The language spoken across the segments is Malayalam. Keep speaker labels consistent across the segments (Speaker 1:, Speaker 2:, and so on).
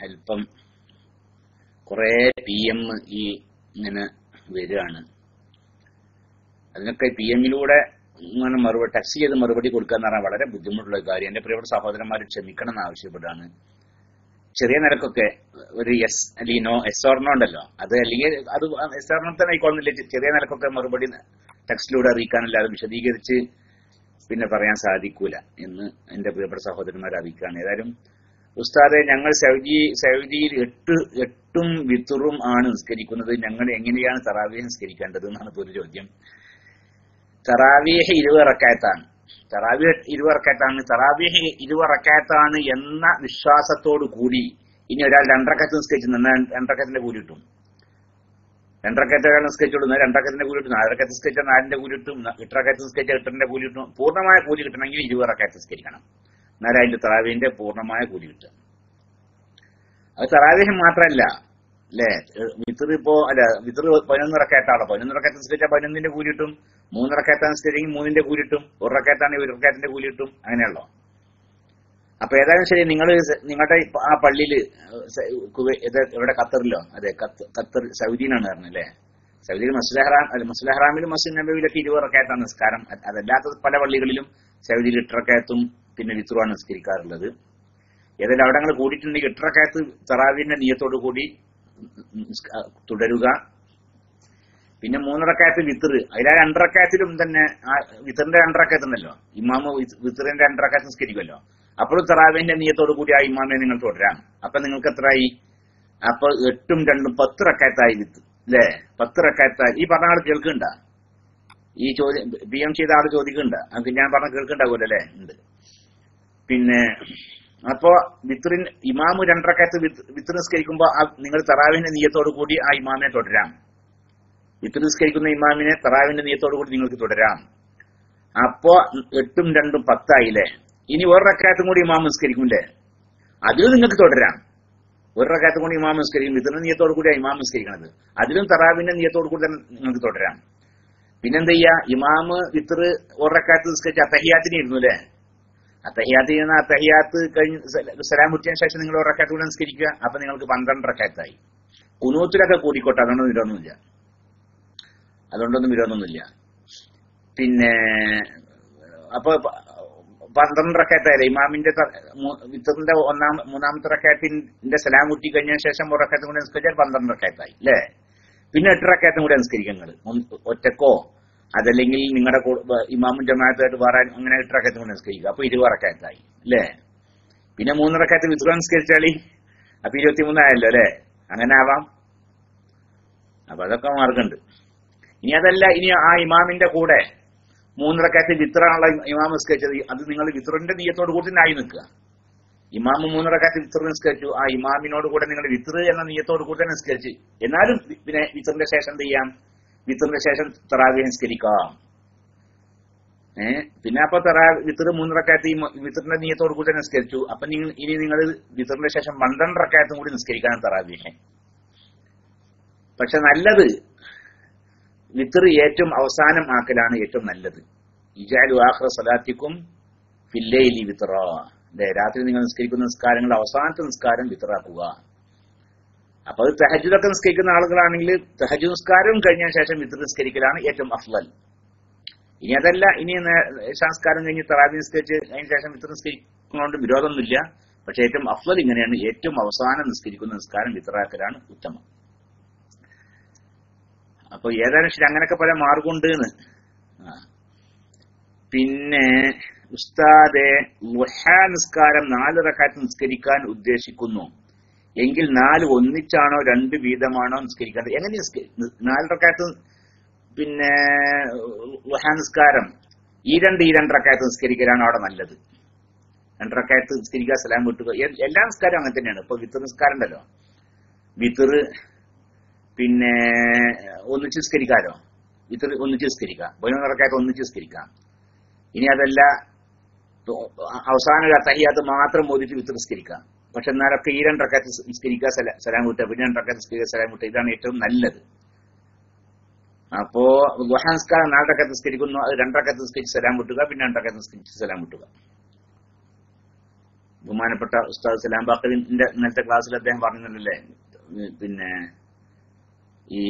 Speaker 1: അല്പം കുറെ പി എം ഈ ഇങ്ങനെ വരികയാണ് അതിനൊക്കെ പി എമ്മിലൂടെ ഇങ്ങനെ മറുപടി ടെക്സ്റ്റ് ചെയ്ത് മറുപടി കൊടുക്കുക എന്ന് പറഞ്ഞാൽ വളരെ ബുദ്ധിമുട്ടുള്ള ഒരു കാര്യം എന്റെ പ്രിയപ്പെട്ട സഹോദരന്മാർ ക്ഷമിക്കണം എന്ന് ആവശ്യപ്പെട്ടാണ് ചെറിയ നിരക്കൊക്കെ ഒരു എസ് അല്ലെങ്കിൽ നോ എസ് ഓർണോ ഉണ്ടല്ലോ അത് അല്ലെങ്കിൽ അത് എസ് ഓർണോ തന്നെ ആയിക്കോളുന്നില്ല ചെറിയ നിരക്കൊക്കെ മറുപടി ടെക്സ്റ്റിലൂടെ അറിയിക്കാനല്ലാതെ വിശദീകരിച്ച് പിന്നെ പറയാൻ സാധിക്കൂല എന്ന് എന്റെ പ്രിയപ്പെട്ട സഹോദരന്മാർ അറിയിക്കുകയാണ് ഏതായാലും ഉസ്താദെ ഞങ്ങൾ സൗദി സൗദിയിൽ എട്ട് എട്ടും വിത്തുറും ആണ് നിസ്കരിക്കുന്നത് ഞങ്ങൾ എങ്ങനെയാണ് തറാവീഹ് നിസ്കരിക്കേണ്ടത് എന്നാണ് ഇപ്പോൾ ഒരു ചോദ്യം തറാവീഹ് ഇരുപത് റക്കായത്താണ് തറാവീഹ് ഇരുപത് റക്കായത്താണ് തറാവീഹ് ഇരുപത് റക്കായത്താണ് എന്ന വിശ്വാസത്തോടു കൂടി ഇനി ഒരാൾ രണ്ടറക്കത്ത് നിസ്കരിച്ചു നിന്നാൽ രണ്ടറക്കത്തിന്റെ കൂലി കിട്ടും രണ്ടറക്കത്ത് ഒരാൾ നിസ്കരിച്ചോളൂ എന്നാൽ രണ്ടറക്കത്തിന്റെ കൂലി കിട്ടും നാലരക്കത്ത് നിസ്കരിച്ചാൽ നാലിന്റെ കൂലി കിട്ടും എട്ടറക്കത്ത് നിസ്കരിച്ചാൽ എട്ടിന്റെ കൂലി കിട്ടും പൂർണ്ണമായ കൂലി കിട്ടണമെങ്കിൽ ഇരുപത് റക്കായത്ത് നിസ്കരിക്കണം എന്നാലും അതിന്റെ തറാവീഹിന്റെ പൂർണ്ണമായ കൂലി കിട്ടും അത് തറാവീഹ് മാത്രമല്ല അല്ലേ വിത്തർ ഇപ്പോ അല്ല വിത്തർ പതിനൊന്ന് റക്കായത്താണോ പതിനൊന്ന് റക്കായത്ത് നിസ്കരിച്ചാൽ പതിനൊന്നിന്റെ കൂലി കിട്ടും മൂന്ന് റക്കായത്താണ് നിസ്കരിച്ചെങ്കിൽ മൂന്നിന്റെ കൂലി കിട്ടും ഒരു റക്കായത്താണ് ഒരു റക്കായത്തിന്റെ കൂലി കിട്ടും അങ്ങനെയുള്ളോ അപ്പൊ ഏതായാലും ശരി നിങ്ങൾ നിങ്ങളുടെ ആ പള്ളിയിൽ ഇവിടെ ഖത്തറിലോ അതെ ഖത്തർ സൗദിയിലാണ് പറഞ്ഞല്ലേ സൗദിയിൽ മസ്ലഹറാം അല്ല മസ്ലഹറാമിലും മസ്ജിദ് നബിയിലൊക്കെ ഇരുപത് റക്കായത്താണ് നിസ്കാരം അതല്ലാത്ത പല പള്ളികളിലും സൗദിയിൽ എട്ടറക്കായത്തും പിന്നെ വിത്രുവാണ് നിസ്കരിക്കാറുള്ളത് ഏതായാലും അവിടെ നിങ്ങൾ കൂടിയിട്ടുണ്ടെങ്കിൽ എട്ടറക്കായത്ത് തറാവിന്റെ നിയത്തോടു കൂടി തുടരുക പിന്നെ മൂന്നറക്കായത്ത് വിത്തറ് അതിലാ രണ്ടറക്കായത്തിലും തന്നെ ആ വിത്തറിന്റെ രണ്ടറക്കായത്തുണ്ടല്ലോ ഇമാമ് വിത്തറിന്റെ രണ്ടറക്കായത്ത് നിസ്കരിക്കുമല്ലോ അപ്പോഴും തറാവിന്റെ നിയത്തോടു കൂടി ആ ഇമാമെ നിങ്ങൾ തുടരാം അപ്പൊ നിങ്ങൾക്ക് എത്രയായി അപ്പൊ എട്ടും രണ്ടും പത്ത് റക്കായത്തായി വിത്ത് അല്ലേ പത്ത് റക്കായത്തായി ഈ പറഞ്ഞ ആൾ കേൾക്കണ്ട ഈ ചോദ്യം പി എം ചെയ്ത ആൾ ചോദിക്കണ്ട അത് ഞാൻ പറഞ്ഞ കേൾക്കണ്ടാവൂല്ലോ അല്ലേ ഉണ്ട് പിന്നെ അപ്പോ വിത്രിൻ ഇമാമ് രണ്ടരക്കത്ത് വിത്ത് നിസ്കരിക്കുമ്പോ നിങ്ങൾ തറാവിന്റെ നീയത്തോടു കൂടി ആ ഇമാമിനെ തുടരാം വിത്ത് നിസ്കരിക്കുന്ന ഇമാമിനെ തറാവിന്റെ നീയത്തോടു കൂടി നിങ്ങൾക്ക് തുടരാം അപ്പോ എട്ടും രണ്ടും പത്തായില്ലേ ഇനി ഒരു റക്കായത്തും കൂടി ഇമാം നിസ്കരിക്കൂലേ അതിലും നിങ്ങൾക്ക് തുടരാം ഒരു റക്കായത്തും കൂടി ഇമാം നിസ്കരിക്കും വിത്തിന്റെ നീയത്തോടു കൂടി ഇമാം നിസ്കരിക്കണത് അതിലും തറാവിന്റെ നീയത്തോടു കൂടി തന്നെ നിങ്ങൾക്ക് തുടരാം പിന്നെന്ത് ചെയ്യാ ഇമാമ് വിത്തറ് ഒരു റക്കായത്ത് നിസ്കരിച്ച് അത്തഹിയാത്തിന് ഇരുന്നു അല്ലേ അത്തഹിയാത്ത് ചെയ്യുന്ന അത്തഹിയാത്ത് കഴിഞ്ഞ് സലാം മുറ്റിയതിനു ശേഷം നിങ്ങൾ ഒരു റക്കായത്ത് കൂടെ നിസ്കരിക്കുക അപ്പൊ നിങ്ങൾക്ക് പന്ത്രണ്ട് റക്കായത്തായി കുനൂത്തിലൊക്കെ കൂടിക്കോട്ടെ അതുകൊണ്ടൊന്നും വിരോധമൊന്നുമില്ല അതുകൊണ്ടൊന്നും വിരോധമൊന്നുമില്ല പിന്നെ അപ്പൊ പന്ത്രണ്ട് റക്കായത്തായില്ലേ ഇമാമിന്റെ വിത്തറിന്റെ ഒന്നാം മൂന്നാമത്തെ റക്കായത്തിന്റെ സലാം മുറ്റി കഴിഞ്ഞതിന് ശേഷം ഒരു റക്കായത്തും കൂടെ നിസ്കരിച്ചാൽ പന്ത്രണ്ട് റക്കായത്തായി അല്ലേ പിന്നെ എട്ട് റക്കായത്തും കൂടെ നിസ്കരിക്കുക നിങ്ങൾ ഒറ്റക്കോ അതല്ലെങ്കിൽ നിങ്ങളുടെ ഇമാമും ജമാഅത്തായിട്ട് വേറെ അങ്ങനെ എട്ട് റക്കായത്തും കൂടെ നിസ്കരിക്കുക അപ്പൊ ഇരുപത് റക്കായത്തായി അല്ലേ പിന്നെ മൂന്ന് റക്കായത്ത് വിത്ര നിസ്കരിച്ചാളി അപ്പൊ ഇരുപത്തിമൂന്നായല്ലോ അല്ലേ അങ്ങനെ ആവാം അപ്പൊ അതൊക്കെ മാർഗമുണ്ട് ഇനി അതല്ല ഇനി ആ ഇമാമിന്റെ കൂടെ മൂന്നിറക്കാറ്റ് വിത്രാണുള്ള ഇമാം നിസ്കരിച്ചത് അത് നിങ്ങൾ വിത്റിന്റെ നീയത്തോട് കൂടി ആയി നിൽക്കുക ഇമാമ് മൂന്നിറക്കാറ്റ് വിത്ര നിസ്കരിച്ചു ആ ഇമാമിനോട് കൂടെ നിങ്ങൾ വിത്ര എന്ന നീയത്തോട് കൂടെ നിസ്കരിച്ച് എന്നാലും പിന്നെ വിത്തറിന്റെ ശേഷം എന്ത് ചെയ്യാം വിത്തറിന്റെ ശേഷം തറാവി നിസ്കരിക്കാം ഏഹ് പിന്നെ അപ്പൊ തറാ വിത്തർ മൂന്നിറക്കാറ്റ് ഈ വിത്തറിന്റെ നീയത്തോട് കൂടെ നിസ്കരിച്ചു അപ്പൊ നിങ്ങൾ ഇനി നിങ്ങൾ വിത്തറിന്റെ ശേഷം പന്ത്രണ്ടറക്കായത്തും കൂടി നിസ്കരിക്കാൻ തറാവിഹെ പക്ഷെ നല്ലത് വിത്തർ ഏറ്റവും അവസാനം ആക്കലാണ് ഏറ്റവും നല്ലത് ഇജാലു ആഖ്റ സലാത്തിക്കും ഫില്ലൈലി വിത്ര അല്ലെ രാത്രി നിങ്ങൾ നിസ്കരിക്കുന്ന നിസ്കാരങ്ങൾ അവസാനത്തെ നിസ്കാരം വിത്തറാക്കുക അപ്പൊ അത് തെഹജുദൊക്കെ നിസ്കരിക്കുന്ന ആളുകളാണെങ്കിൽ തെഹജു നിസ്കാരവും കഴിഞ്ഞ ശേഷം വിത്തർ നിസ്കരിക്കലാണ് ഏറ്റവും അഫ്ലൽ ഇനി അതല്ല ഇനി സംസ്കാരം കഴിഞ്ഞ് തറാവി നിസ്കരിച്ച് അതിന് ശേഷം വിത്തർ നിസ്കരിക്കുന്നതുകൊണ്ട് വിരോധമൊന്നുമില്ല പക്ഷെ ഏറ്റവും അഫ്ലൽ ഇങ്ങനെയാണ് ഏറ്റവും അവസാനം നിസ്കരിക്കുന്ന നിസ്കാരം വിത്തറാക്കലാണ് ഉത്തമം അപ്പൊ ഏതായാലും ശരി അങ്ങനെയൊക്കെ പല മാർഗമുണ്ട് എന്ന് പിന്നെ ഉസ്താദെ ലുഹ നിസ്കാരം നാല് റക്കാറ്റ് നിസ്കരിക്കാൻ ഉദ്ദേശിക്കുന്നു എങ്കിൽ നാല് ഒന്നിച്ചാണോ രണ്ട് വീതമാണോ നിസ്കരിക്കേണ്ടത് എങ്ങനെ നാല് റക്കാറ്റ് പിന്നെ ലുഹ നിസ്കാരം ഈ രണ്ട് ഈ രണ്ട് റക്കാറ്റ് നിസ്കരിക്കലാണ് അവിടെ നല്ലത് രണ്ട് റക്കാറ്റ് നിസ്കരിക്കുക സലാം വിട്ടുക എല്ലാ നിസ്കാരം അങ്ങനെ തന്നെയാണ് ഇപ്പൊ വിത്തർ നിസ്കാരം ഉണ്ടല്ലോ വിത്തർ പിന്നെ ഒന്നിച്ച് നിസ്കരിക്കാലോ ഇത്ര ഒന്നിച്ച് നിസ്കരിക്കാം പതിനൊന്നിറക്കായിട്ട് ഒന്നിച്ച് നിസ്കരിക്കാം ഇനി അതല്ല അവസാന തഹിയാത്ത് മാത്രം മോദിച്ച് വിത്ത് നിസ്കരിക്കാം പക്ഷെ എന്നാലൊക്കെ ഈ രണ്ടറക്കാത്ത് നിസ്കരിക്കുക സലാം വിട്ടുക പിന്നെ രണ്ടറക്കാത്ത് നിസ്കരിക്കുക സലാം വിട്ടുക ഇതാണ് ഏറ്റവും നല്ലത് അപ്പോ ദുഹാൻസ്കാരം നാലരക്കത്ത് നിസ്കരിക്കുന്നു അത് രണ്ടരക്കത്ത് നിസ്കരിച്ച് സലാം വിട്ടുക പിന്നെ രണ്ടരക്കത്ത് നിസ്കരിച്ച് സലാം വിട്ടുക ബഹുമാനപ്പെട്ട ഉസ്താദ് സലാം ബാക്കറിന്റെ ഇന്നത്തെ ക്ലാസ്സിൽ അദ്ദേഹം പറഞ്ഞിട്ടുണ്ടല്ലേ ഉം, പിന്നെ ഈ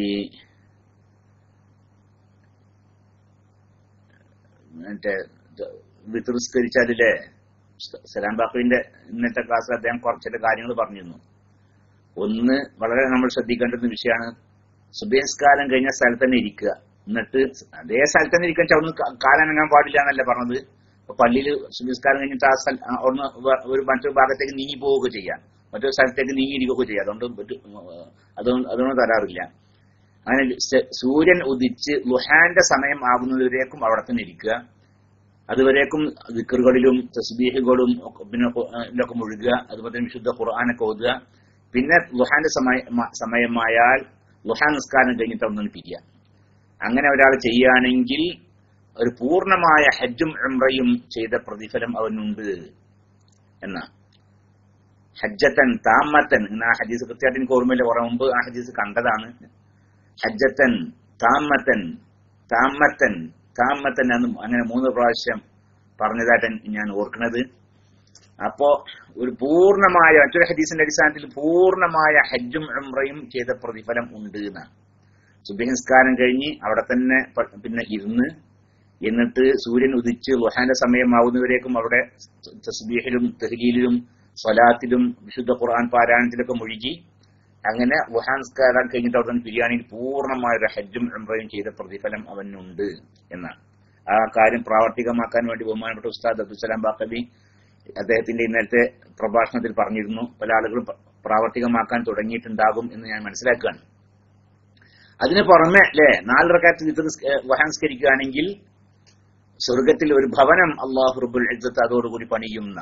Speaker 1: മറ്റേ വിതൃസ്കരിച്ചാലില്ലേ സലാം ബാക്കറിന്റെ ഇന്നത്തെ ക്ലാസ്സിൽ അദ്ദേഹം കുറച്ചിട്ട് കാര്യങ്ങൾ പറഞ്ഞിരുന്നു ഒന്ന് വളരെ നമ്മൾ ശ്രദ്ധിക്കേണ്ടുന്ന വിഷയമാണ് സുബേസ്കാലം കഴിഞ്ഞ സ്ഥലത്ത് തന്നെ ഇരിക്കുക എന്നിട്ട് അതേ സ്ഥലത്ത് തന്നെ ഇരിക്കാൻ അവിടുന്ന് ക- കാലനങ്ങാൻ പാടില്ല എന്നല്ല പറഞ്ഞത് അപ്പൊ പള്ളിയിൽ സുബേസ്കാലം കഴിഞ്ഞിട്ട് ആ സ്ഥലം ആ ഒന്ന് വ- ഒരു മറ്റൊരു ഭാഗത്തേക്ക് നീങ്ങി പോവുകയൊക്കെ ചെയ്യാം മറ്റൊരു സ്ഥലത്തേക്ക് നീങ്ങിയിരിക്കുകയൊക്കെ ചെയ്യാം അതുകൊണ്ട് പറ്റു- അതുകൊണ്ട് അതുകൊണ്ട് തരാറില്ല അങ്ങനെ സ- സൂര്യൻ ഉദിച്ച് ലുഹാന്റെ സമയം ആകുന്നതുവരേക്കും അവിടെ തന്നെ ഇരിക്കുക അതുവരേക്കും ദിക്കറുകളിലും തസ്ബീഹുകളും ഒക്കെ പിന്നെ ഖു- ആ, ഇതിലൊക്കെ മുഴുകുക അതുപോലെ തന്നെ വിശുദ്ധ ഖുർആാനൊക്കെ ഓതുക പിന്നെ ലുഹാന്റെ സമയ മ- സമയമായാൽ ലുഹാ നിസ്കാരം കഴിഞ്ഞിട്ട് അവിടെ നിന്ന് പിരിയുക അങ്ങനെ ഒരാൾ ചെയ്യുകയാണെങ്കിൽ ഒരു പൂർണ്ണമായ ഹജ്ജും ഉംറയും ചെയ്ത പ്രതിഫലം അവനുണ്ട് എന്നാ ഹജ്ജത്തൻ താമത്തൻ എന്ന ആ ഹദീസ് കൃത്യമായിട്ട് എനിക്ക് ഓർമ്മയില്ല കുറെ മുമ്പ് ആ ഹദീസ് കണ്ടതാണ് ഹജ്ജത്തൻ താമത്തൻ താമത്തൻ താമത്തൻ എന്നും അങ്ങനെ മൂന്ന് പ്രാവശ്യം പറഞ്ഞതായിട്ട് ഞാൻ ഓർക്കുന്നത് അപ്പോ ഒരു പൂർണ്ണമായ മറ്റൊരു ഹദീസിന്റെ അടിസ്ഥാനത്തിൽ പൂർണ്ണമായ ഹജ്ജും ഉംറയും ചെയ്ത പ്രതിഫലം ഉണ്ട് എന്നാണ് സുബഹിസ്കാരം കഴിഞ്ഞ് അവിടെ തന്നെ പ- പിന്നെ ഇരുന്ന് എന്നിട്ട് സൂര്യൻ ഉദിച്ച് ലുഹാന്റെ സമയമാവുന്നവരേക്കും അവിടെ തസ്ബീഹിലും തെഹ്ലീലിലും സ്വലാത്തിലും വിശുദ്ധ ഖുർആൻ പാരായണത്തിലൊക്കെ മുഴുകി അങ്ങനെ ലുഹാൻസ്കാരം കഴിഞ്ഞിട്ട് അവിടെ നിന്ന് ബിരിയാണിയിൽ പൂർണ്ണമായ ഒരു ഹജ്ജും ഉംറയും ചെയ്ത പ്രതിഫലം അവനുണ്ട് എന്നാണ് ആ കാര്യം പ്രാവർത്തികമാക്കാൻ വേണ്ടി ബഹുമാനപ്പെട്ട ഉസ്താദ് അബ്ദുസലാം ബാക്കബി അദ്ദേഹത്തിന്റെ ഇന്നലത്തെ പ്രഭാഷണത്തിൽ പറഞ്ഞിരുന്നു പല ആളുകളും പ്ര- പ്രാവർത്തികമാക്കാൻ തുടങ്ങിയിട്ടുണ്ടാകും എന്ന് ഞാൻ മനസ്സിലാക്കുകയാണ് അതിന് പുറമെ അല്ലെ നാലരക്കാറ്റ് വിത്ത് വഹാൻസ്കരിക്കുകയാണെങ്കിൽ സ്വർഗത്തിൽ ഒരു ഭവനം അള്ളാഹു റുബുൽ ഇജ്ജത്ത് അതോടുകൂടി പണിയുന്ന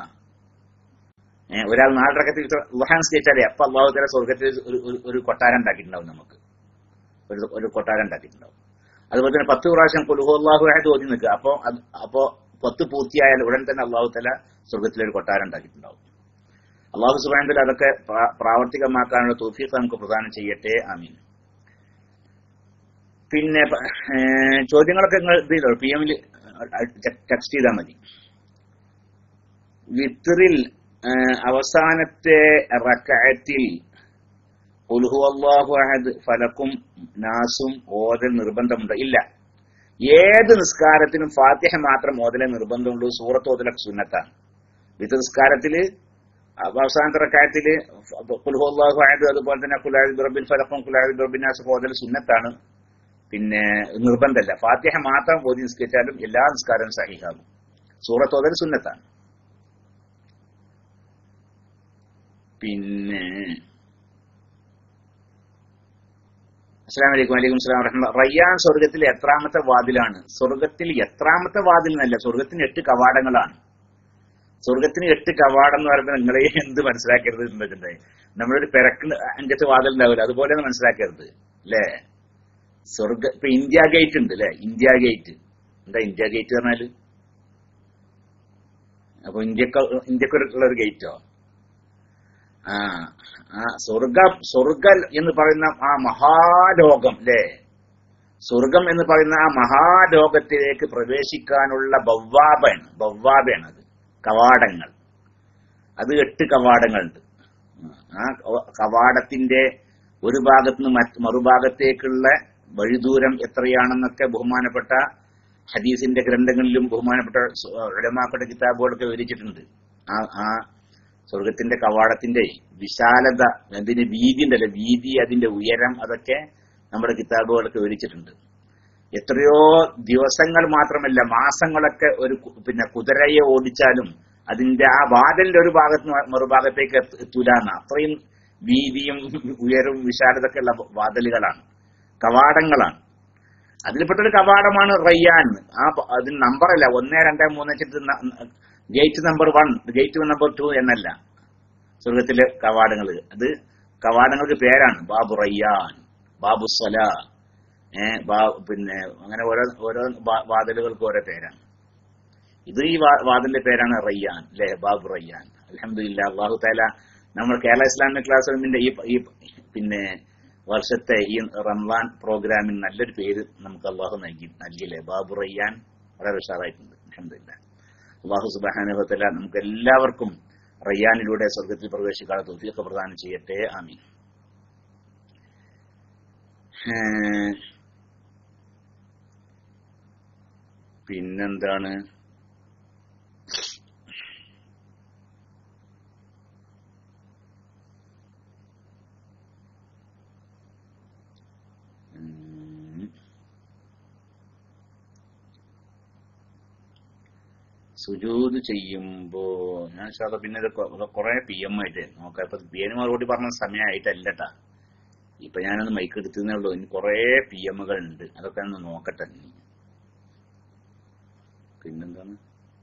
Speaker 1: ഏഹ് ഒരാൾ നാലരക്കത്തിൽ വഹാൻസ്കരിച്ചാലേ അപ്പൊ അള്ളാഹു തല സ്വർഗത്തിൽ ഒരു ഒരു- ഒരു കൊട്ടാരം ഉണ്ടാക്കിയിട്ടുണ്ടാവും നമുക്ക് ഒരു ഒരു കൊട്ടാരം ഉണ്ടാക്കിയിട്ടുണ്ടാവും അതുപോലെ തന്നെ പത്ത് പ്രാവശ്യം കൊലുഹു അള്ളാഹു ആയിട്ട് ഓതി നിൽക്കുക അപ്പോ അത്- അപ്പോ പത്ത് പൂർത്തിയായാൽ ഉടൻ തന്നെ അള്ളാഹു തല സ്വർഗത്തിലൊരു കൊട്ടാരം ഉണ്ടാക്കിയിട്ടുണ്ടാവും അള്ളാഹു സുബാനത്തിൽ അതൊക്കെ പ്രാ- പ്രാവർത്തികമാക്കാനുള്ള തോഫീഖ് നമുക്ക് പ്രദാനം ചെയ്യട്ടെ ആമീൻ പിന്നെ പ- ഏഹ് ചോദ്യങ്ങളൊക്കെ നിങ്ങൾ ഇത് ചെയ്തോ പി എമ്മിൽ ടെക്സ്റ്റ് ചെയ്താൽ മതി വിത്രിൽ ഏഹ് അവസാനത്തെ റക്കഅത്തിൽ ഉൽഹു അള്ളാഹു അഹദ് ഫലക്കും നാസും ഓതൽ നിർബന്ധമുണ്ട് ഇല്ല ഏത് നിസ്കാരത്തിനും ഫാത്തിഹ മാത്രം ഓതലേ നിർബന്ധമുള്ളൂ സൂറത്ത് ഓതലൊക്കെ സുന്നത്താണ് വിത്ത് നിസ്കാരത്തില് അവസാനത്തെ റക്കായത്തില് കുൽഹു അള്ളാഹു അഹദ് അതുപോലെ തന്നെ കുലാദ് റബ്ബിൽ ഫലക്കും കുലാദ് റബ്ബിൻ നാസ് ഓതൽ സുന്നത്താണ് പിന്നെ നിർബന്ധമല്ല ഫാത്തിഹ മാത്രം ഓതി നിസ്കരിച്ചാലും എല്ലാ നിസ്കാരവും സഹിഹാകും സൂറത്ത് ഓതൽ സുന്നത്താണ് പിന്നെ അസ്സാം വലൈക്കും വലൈക്കും സ്ലാം വറഹ്മ റയ്യാൻ സ്വർഗത്തിൽ എത്രാമത്തെ വാതിലാണ് സ്വർഗത്തിൽ എത്രാമത്തെ വാതിൽ എന്നല്ല സ്വർഗത്തിന് എട്ട് കവാടങ്ങളാണ് സ്വർഗത്തിന് എട്ട് കവാടം എന്ന് പറയുമ്പോൾ നിങ്ങളെ എന്ത് മനസ്സിലാക്കരുത് എന്ന് വെച്ചിട്ടുണ്ടെങ്കിൽ നമ്മളൊരു പെരക്ക് അഞ്ചെട്ട് വാതിൽ ഉണ്ടാവില്ല അതുപോലെ ഒന്ന് മനസ്സിലാക്കരുത് അല്ലേ സ്വർഗ ഇപ്പൊ ഇന്ത്യ ഗേറ്റ് ഉണ്ട് അല്ലെ ഇന്ത്യ ഗേറ്റ് എന്താ ഇന്ത്യ ഗേറ്റ് പറഞ്ഞാല് അപ്പൊ ഇന്ത്യക്ക് ഇന്ത്യക്കുള്ള ഒരു ഗേറ്റോ ആ ആ സ്വർഗ സ്വർഗ എന്ന് പറയുന്ന ആ മഹാലോകം അല്ലേ സ്വർഗം എന്ന് പറയുന്ന ആ മഹാലോകത്തിലേക്ക് പ്രവേശിക്കാനുള്ള ബവ്വാബയാണ് ബവ്വാബയാണ് അത് കവാടങ്ങൾ അത് എട്ട് കവാടങ്ങളുണ്ട് ആ കവാടത്തിന്റെ ഒരു ഭാഗത്ത് നിന്ന് മറ്റ് മറുഭാഗത്തേക്കുള്ള വഴിദൂരം എത്രയാണെന്നൊക്കെ ബഹുമാനപ്പെട്ട ഹദീസിന്റെ ഗ്രന്ഥങ്ങളിലും ബഹുമാനപ്പെട്ട ഉലമാക്കളുടെ കിതാബുകളൊക്കെ വിവരിച്ചിട്ടുണ്ട് ആ ആ സ്വർഗത്തിന്റെ കവാടത്തിന്റെ വിശാലത അതിന്റെ വീതി ഉണ്ടല്ലോ വീതി അതിന്റെ ഉയരം അതൊക്കെ നമ്മുടെ കിതാബുകളൊക്കെ വിവരിച്ചിട്ടുണ്ട് എത്രയോ ദിവസങ്ങൾ മാത്രമല്ല മാസങ്ങളൊക്കെ ഒരു കു- പിന്നെ കുതിരയെ ഓടിച്ചാലും അതിന്റെ ആ വാതിലിന്റെ ഒരു ഭാഗത്ത് നിന്ന് മറുഭാഗത്തേക്ക് എത്ത- എത്തൂലാന്ന് അത്രയും വീതിയും ഉയരവും വിശാലതൊക്കെ ഉള്ള വാതിലുകളാണ് കവാടങ്ങളാണ് അതിൽപ്പെട്ടൊരു കവാടമാണ് റയ്യാൻ ആ പ- അതിന് നമ്പറല്ല ഒന്ന് രണ്ട് മൂന്ന് വെച്ചിട്ട് gate number one gate number two എന്നല്ല സ്വർഗത്തിലെ കവാടങ്ങൾ അത് കവാടങ്ങൾക്ക് പേരാണ് ബാബു റയ്യാൻ ബാബു സല ഏഹ് പിന്നെ അങ്ങനെ ഓരോ ഓരോ വാ- വാതിലുകൾക്ക് ഓരോ പേരാണ് ഇത് ഈ വാ- വാതിലിന്റെ പേരാണ് റയ്യാൻ അല്ലെ ബാബു റയ്യാൻ അലഹമില്ല അള്ളാഹു താല നമ്മൾ കേരള ഇസ്ലാമിക് ക്ലാസ് റൂമിന്റെ ഈ ഈ പിന്നെ വർഷത്തെ ഈ റംസാൻ പ്രോഗ്രാമിന് നല്ലൊരു പേര് നമുക്ക് അള്ളാഹു നൽകി നൽകിയില്ലേ ബാബു റയ്യാൻ വളരെ ഉഷാറായിട്ടുണ്ട് അലഹമില്ല അള്ളാഹു സുബാനുഭവത്തല നമുക്ക് എല്ലാവർക്കും റയ്യാനിലൂടെ സ്വർഗത്തിൽ പ്രവേശിക്കാനുള്ള തോഫിയൊക്കെ പ്രദാനം ചെയ്യട്ടെ ആമീൻ ഏഹ്, പിന്നെന്താണ് ഉം. സുജൂത് ചെയ്യുമ്പോ ഞാൻ സാധാ പിന്നെ ഇത് കൊ- കുറെ പി എം ആയിട്ട് നോക്കാം ഇപ്പൊ പി എം മറുപടി പറഞ്ഞ സമയമായിട്ടല്ലട്ടാ ഇപ്പൊ ഞാനൊന്ന് മൈക്ക് എടുത്തതേ ഉള്ളൂ ഇനി കുറെ പി എമ്മുകൾ ഉണ്ട് അതൊക്കെ ഒന്ന് നോക്കട്ടെ ഇനി. പിന്നെന്താണ്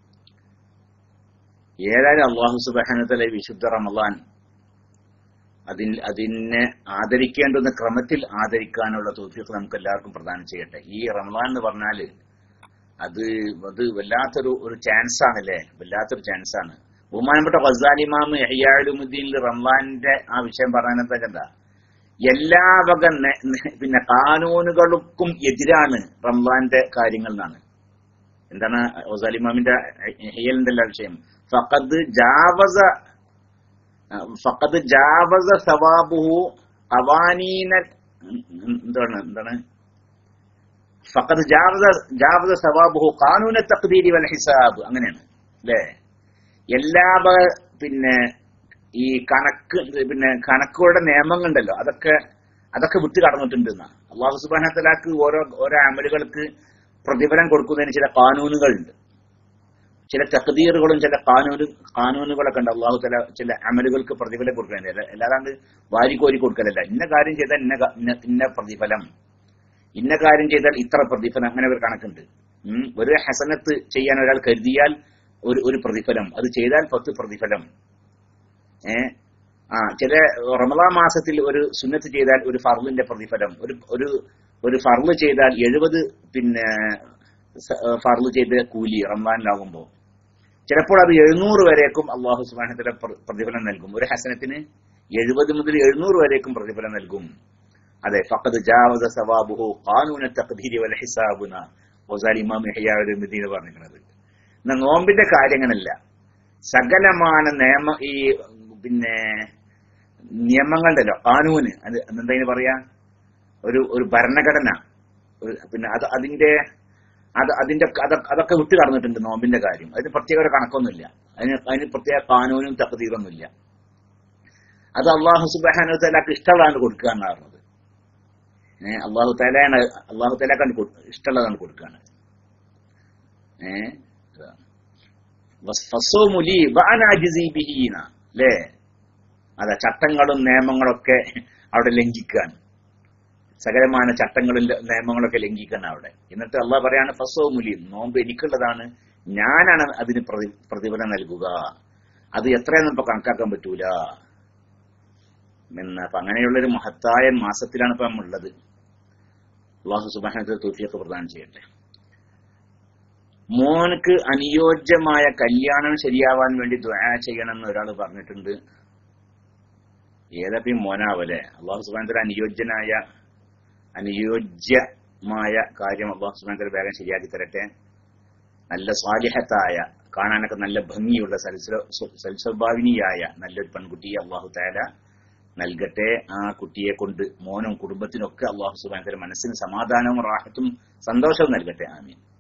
Speaker 1: ഏതായാലും അള്ളാഹു സുബാനത്തലെ വിശുദ്ധ റമദാൻ അതിൽ അതിനെ ആദരിക്കേണ്ടുന്ന ക്രമത്തിൽ ആദരിക്കാനുള്ള തോഫിയൊക്കെ നമുക്ക് എല്ലാവർക്കും പ്രദാനം ചെയ്യട്ടെ ഈ റമദാൻ എന്ന് പറഞ്ഞാല് അത് അത് വല്ലാത്തൊരു ഒരു ചാൻസ് ആണല്ലേ വല്ലാത്തൊരു ചാൻസ് ആണ് ബഹുമാനപ്പെട്ട ഗസാലിമാം ഹയ്യാലുദ്ദീനിൽ റംലാന്റെ ആ വിഷയം പറയാനെന്താ എന്താ എല്ലാ വക നെ- നെ- പിന്നെ കാനൂനുകൾക്കും എതിരാണ് റംലാന്റെ കാര്യങ്ങൾ എന്നാണ് എന്താണ് ഗസാലിമാമിന്റെ ഹയ്യലിന്റെ എല്ലാ വിഷയം ഫഖദ് ജാവസ ഫഖദ് ജാവസ സവാബുഹു ഖവാനീന എന്താണ് എന്താണ് ഫഖദ് ജാവസ ജാവസ സവാബുഹു ഖാനൂന തഖ്ദീരി വൽ ഹിസാബ് അങ്ങനെയാണ് അല്ലേ എല്ലാ വക- പിന്നെ ഈ കണക്ക് പിന്നെ കണക്കുകളുടെ നിയമങ്ങളുണ്ടല്ലോ അതൊക്കെ അതൊക്കെ വിട്ട് കടന്നിട്ടുണ്ട് എന്നാ അള്ളാഹു സുബാനത്തലാക്ക് ഓരോ ഓരോ അമലുകൾക്ക് പ്രതിഫലം കൊടുക്കുന്നതിന് ചില കാനൂനുകളുണ്ട് ചില തക്തീറുകളും ചില കാനൂന് കാനൂനുകളൊക്കെ ഉണ്ട് അള്ളാഹു തല ചില അമലുകൾക്ക് പ്രതിഫലം കൊടുക്കുന്നില്ല അല്ലാതാണ്ട് വാരിക്കോരി കൊടുക്കലല്ല ഇന്ന കാര്യം ചെയ്താൽ ഇന്ന ക- ഇന്ന- ഇന്ന പ്രതിഫലം ഇന്ന കാര്യം ചെയ്താൽ ഇത്ര പ്രതിഫലം അങ്ങനെ ഒരു കണക്കുണ്ട് ഉം. ഒരു ഹസനത്ത് ചെയ്യാൻ ഒരാൾ കരുതിയാൽ ഒരു ഒരു പ്രതിഫലം അത് ചെയ്താൽ പത്ത് പ്രതിഫലം ഏ ആ ചില റമദാ മാസത്തിൽ ഒരു സുന്നത്ത് ചെയ്താൽ ഒരു ഫർലിന്റെ പ്രതിഫലം ഒരു ഒരു ഒരു ഫർള് ചെയ്താൽ എഴുപത് പിന്നെ സ- ഫർള് ചെയ്ത കൂലി റമദാനിലാകുമ്പോൾ ചിലപ്പോൾ അത് എഴുന്നൂറ് വരേക്കും അള്ളാഹു സുബാനത്തിന്റെ പ്രതിഫലം നൽകും ഒരു ഹസനത്തിന് എഴുപത് മുതൽ എഴുന്നൂറ് വരേക്കും പ്രതിഫലം നൽകും അതെ ഫഖദ് ജാവസ സവാബുഹു ഖാനൂന തഖ്ദീരി വൽ ഹിസാബുന ഗസാലി ഇമാം യഹ്യ മദീന പറഞ്ഞിരിക്കുന്നത് എന്നാ നോമ്പിന്റെ കാര്യങ്ങളല്ല സകലമാന നിയമ ഈ പിന്നെ നിയമങ്ങളുണ്ടല്ലോ കാനൂന് അത് എന്താ ഇതിന് പറയാ ഒരു ഒരു ഭരണഘടന ഒരു പിന്നെ അത് അതിന്റെ അത് അതിന്റെ അത- അതൊക്കെ വിട്ടു കടന്നിട്ടുണ്ട് നോമ്പിന്റെ കാര്യം അതിന് പ്രത്യേക ഒരു കണക്കൊന്നുമില്ല അതിന് അതിന് പ്രത്യേക കാനൂനും തക്കതീറൊന്നുമില്ല അത് അള്ളാഹു സുബാനു തലാക്ക് ഇഷ്ടമുള്ളതാണ് കൊടുക്കുക എന്നാണ് പറഞ്ഞത് ഏഹ് അള്ളാഹു തലയാണ് അള്ളാഹു തലാക്കാണ് ഇഷ്ടമുള്ളതാണ് കൊടുക്കുകയാണ് ഏഹ് ഫസോമുലി ബിഹീന അല്ലേ അതെ ചട്ടങ്ങളും നിയമങ്ങളൊക്കെ അവിടെ ലംഘിക്കാൻ സകലമാന ചട്ടങ്ങളും ല- നിയമങ്ങളൊക്കെ ലംഘിക്കാൻ അവിടെ എന്നിട്ട് അള്ളാഹ് പറയാണ് ഫസോമുലി നോമ്പ് എനിക്കുള്ളതാണ് ഞാനാണ് അതിന് പ്രതി പ്രതിഫലം നൽകുക അത് എത്രയെന്നും ഇപ്പൊ കണക്കാക്കാൻ പറ്റൂല എന്ന് അപ്പൊ അങ്ങനെയുള്ള ഒരു മഹത്തായ മാസത്തിലാണ് ഇപ്പൊ നമ്മളുള്ളത് അള്ളാഹു സുബാനത്തെ തോഫിയൊക്കെ പ്രദാനം ചെയ്യട്ടെ മോനക്ക് അനുയോജ്യമായ കല്യാണം ശരിയാവാൻ വേണ്ടി ദ്വാ ചെയ്യണം എന്ന് ഒരാൾ പറഞ്ഞിട്ടുണ്ട് ഏതൊക്കെ മോനാവല്ലേ അള്ളാഹു സുബാനത്തിൽ അനുയോജ്യനായ അനുയോജ്യമായ കാര്യം അള്ളാഹു സുബാനത്തിൽ വേഗം ശരിയാക്കി തരട്ടെ നല്ല സ്വാലിഹത്തായ കാണാനൊക്കെ നല്ല ഭംഗിയുള്ള സൽസ്വ- സൽസ്വഭാവിനിയായ നല്ലൊരു പെൺകുട്ടിയെ അള്ളാഹു താല നൽകട്ടെ ആ കുട്ടിയെ കൊണ്ട് മോനും കുടുംബത്തിനൊക്കെ അള്ളാഹു സുബാനത്തിന്റെ മനസ്സിന് സമാധാനവും റാഹത്തും സന്തോഷവും നൽകട്ടെ ആമീൻ